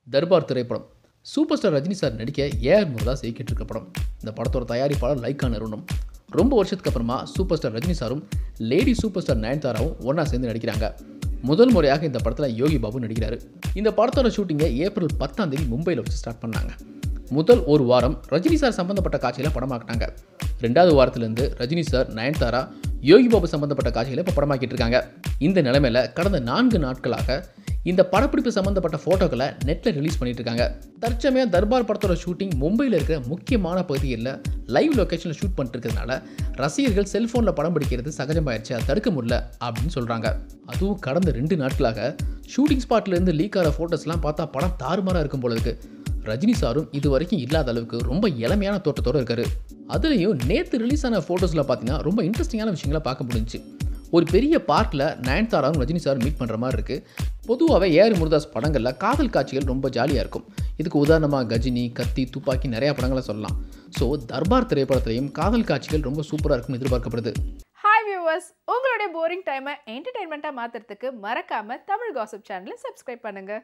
தர்பார் திரைப்படம் super star Rajini sir நடிக்க AR Murugadoss இயக்கிட்டு இருக்க படம் இந்த படத்தோட தயாரிப்பாளர் லைக்கா நிறுவனம் ரொம்ப வருஷத்துக்கு அப்புறமா சூப்பர் ஸ்டார் ரஜினி சாரும் லேடி சூப்பர் ஸ்டார் நயன்தாராவும் ஒன்றா சேர்ந்து நடிக்கிறாங்க முதல் முறையாக இந்த படத்தில் யோகி பாபு நடிக்கிறாரு இந்த படத்தோட ஷூட்டிங்கை ஏப்ரல் பத்தாம் தேதி மும்பையில் வச்சு ஸ்டார்ட் பண்ணாங்க முதல் ஒரு வாரம் ரஜினி சார் சம்பந்தப்பட்ட காட்சிகளை படமாக்கினாங்க ரெண்டாவது வாரத்திலேருந்து ரஜினி சார் நயன்தாரா யோகி பாபு சம்பந்தப்பட்ட காட்சிகளை இப்போ படமாக்கிட்டு இருக்காங்க இந்த நிலைமையில கடந்த நான்கு நாட்களாக இந்த படப்பிடிப்பு சம்பந்தப்பட்ட ஃபோட்டோக்களை நெட்டில் ரிலீஸ் பண்ணிட்டு இருக்காங்க தற்சமயம் தர்பார் படத்தோட ஷூட்டிங் மும்பையில் இருக்கிற முக்கியமான பகுதிகளில் லைவ் லொக்கேஷனில் ஷூட் பண்ணிட்டு இருக்கிறதுனால ரசிகர்கள் செல்ஃபோனில் படம் பிடிக்கிறது சகஜமாயிருச்சு அதை தடுக்க முடியல அப்படின்னு சொல்கிறாங்க அதுவும் கடந்த ரெண்டு நாட்களாக ஷூட்டிங் ஸ்பாட்லேருந்து லீக் ஆகிற ஃபோட்டோஸ்லாம் பார்த்தா படம் தாறுமாறாக இருக்கும் போல இருக்கு ரஜினி சாரும் இது வரைக்கும் இல்லாத அளவுக்கு ரொம்ப இளமையான தோட்டத்தோடு இருக்காரு அதுலேயும் நேற்று ரிலீஸ் ஆன ஃபோட்டோஸில் பார்த்தீங்கன்னா ரொம்ப இன்ட்ரெஸ்டிங்கான விஷயங்களை பார்க்க முடிஞ்சுச்சு ஒரு பெரிய பார்க்கில் நயன்தாராவும் ரஜினி சார் மீட் பண்ணுற மாதிரி இருக்குது பொதுவாகவே ஏஆர் முருதாஸ் படங்களில் காதல் காட்சிகள் ரொம்ப ஜாலியாக இருக்கும் இதுக்கு உதாரணமாக கஜினி கத்தி துப்பாக்கி நிறையா படங்களை சொல்லலாம் ஸோ தர்பார் திரைப்படத்திலையும் காதல் காட்சிகள் ரொம்ப சூப்பராக இருக்கும்னு எதிர்பார்க்கப்படுது ஹாய் வியூவர்ஸ் உங்களுடைய போரிங் டைமை என்டர்டைன்மெண்ட்டாக மாற்றுறதுக்கு மறக்காமல் தமிழ் காசிப் சேனலை சப்ஸ்கிரைப் பண்ணுங்கள்